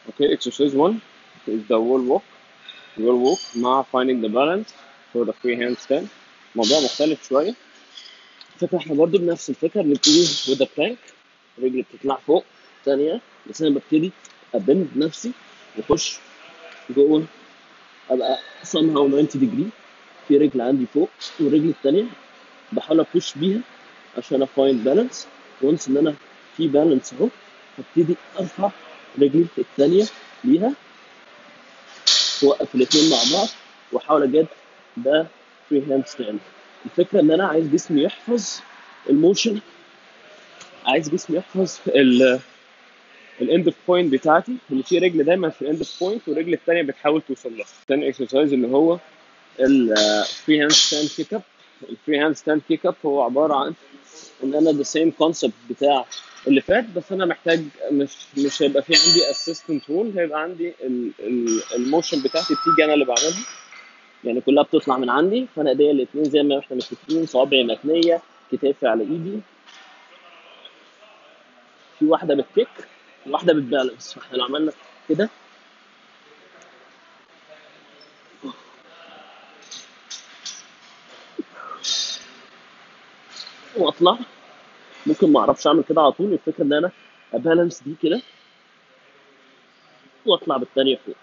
Okay, exercise one is the wall walk. Wall walk مع finding the balance for the free handstand. موضوع مختلف شوية. فكرة احنا برضو بنفس الفكرة بنبتدي with the plank رجلي بتطلع فوق ثانية بس أنا ببتدي أبند نفسي وأخش جوه أبقى somehow 90 degree في رجل عندي فوق والرجل التانية بحاول أبوش بيها عشان أفايند بالانس وانس إن أنا في بالانس أهو هبتدي أرفع رجلي التانية ليها توقف الاتنين مع بعض واحاول اجد ده فري هاند ستاند الفكره ان انا عايز جسمي يحفظ الموشن عايز جسمي يحفظ ال الاند بوينت بتاعتي اللي في رجل دايما في الاند بوينت والرجل الثانيه بتحاول توصل لها تاني اكسرسايز اللي هو الفري هاند ستاند كيك اب الفري هاند ستاند كيك اب هو عباره عن ان انا ذا سيم كونسبت بتاع اللي فات بس انا محتاج مش مش هيبقى في عندي اسيستنت رول هيبقى عندي ال- ال- الموشن بتاعتي بتيجي انا اللي بعملها يعني كلها بتطلع من عندي فانا ايديا الاثنين زي ما احنا متفقين صوابعي متنيه كتافي على ايدي في واحده بتكيك وواحده بتبالانس فاحنا لو عملنا كده واطلع ممكن ما اعرفش اعمل كده على طول الفكره ان انا ابالانس دي كده واطلع بالثانيه فوق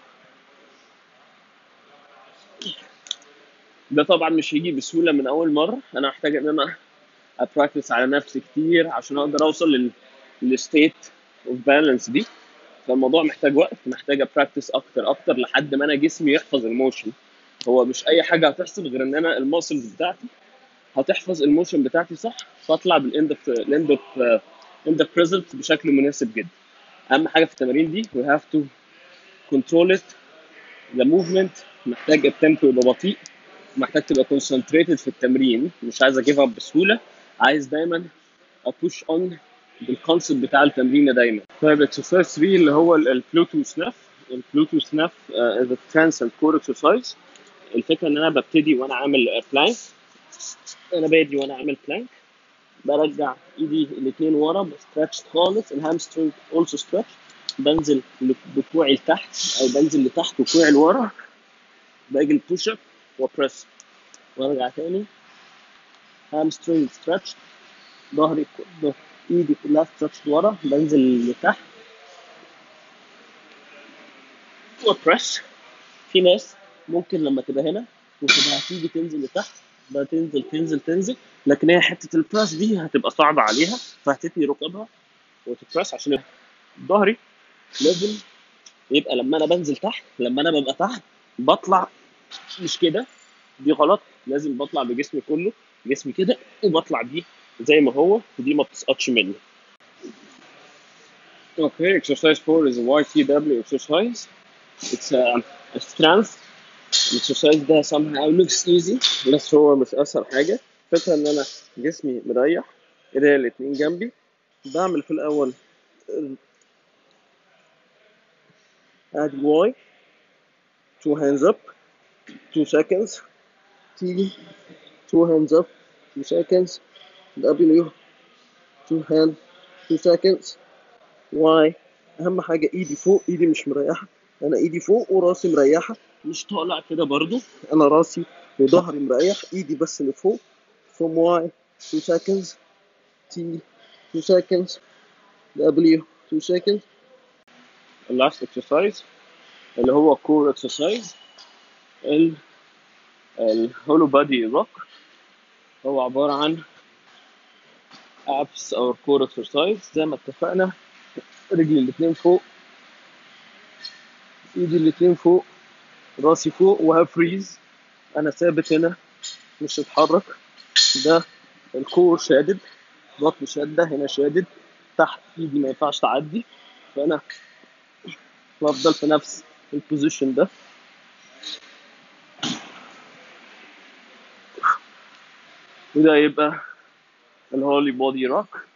ده طبعا مش هيجي بسهوله من اول مره انا محتاج ان انا ابراكتس على نفسي كتير عشان اقدر اوصل لل للستيت اوف بالانس دي فالموضوع محتاج وقت محتاج ابراكتس اكتر اكتر لحد ما انا جسمي يحفظ الموشن هو مش اي حاجه هتحصل غير ان انا الماسلز بتاعتي هتحفظ الموشن بتاعتي صح فاطلع بالاند اوف الاند اوف اند اوف ريزلت بشكل مناسب جدا اهم حاجه في التمارين دي we have to control it the movement محتاج التيمبو يبقى بطيء محتاج تبقى concentrated في التمرين مش عايز اجيب اب بسهوله عايز دايما ابوش اون بالكونسيبت بتاع التمرين دايما طيب اكسرسايز 3 اللي هو الفلوتو سناف الفلوتو سناف از ترانس اند كور اكسرسايز الفكره ان انا ببتدي وانا عامل بلانك انا بادي وانا عامل بلانك برجع ايدي الاثنين ورا بستريتش خالص الهامسترنج اولسو ستريتش بنزل بكوعي لتحت او بنزل لتحت وكوعي لورا باجي البوش اب وبريس وارجع تاني هامسترنج ستريتش ظهري كله ايدي كلها ستريتش لورا بنزل لتحت وبريس في ناس ممكن لما تبقى هنا وتبقى هتيجي تنزل لتحت بقى تنزل تنزل تنزل لكن هي حته البريس دي هتبقى صعبه عليها فهتتني ركبها وتبريس عشان ظهري لازم يبقى لما انا بنزل تحت لما انا ببقى تحت بطلع مش كده دي غلط لازم بطلع بجسمي كله جسمي كده وبطلع بيه زي ما هو ودي ما بتسقطش مني Okay, exercise 4 is a YTW exercise. It's a, a strength. الاكسرسايز ده somehow looks easy بس هو مش اسهل حاجة. فكرة ان انا جسمي مريح ايديا الاتنين جنبي بعمل في الاول ادي واي two hands up two seconds T two hands up two seconds W two hand two seconds Y اهم حاجه ايدي فوق ايدي مش مريحه انا ايدي فوق وراسي مريحه مش طالع كده برضو انا راسي وظهري مريح ايدي بس اللي فوق from Y two seconds T two seconds W two seconds last exercise اللي هو core exercise ال الهولو بادي روك هو عبارة عن abs أو core exercise زي ما اتفقنا رجلي الاتنين فوق ايدي الاتنين فوق راسي فوق وهفريز انا ثابت هنا مش هتحرك ده الكور شادد بطني شادة هنا شادد تحت ايدي ما ينفعش تعدي فانا بفضل في نفس البوزيشن ده وده يبقى الهولي بودي روك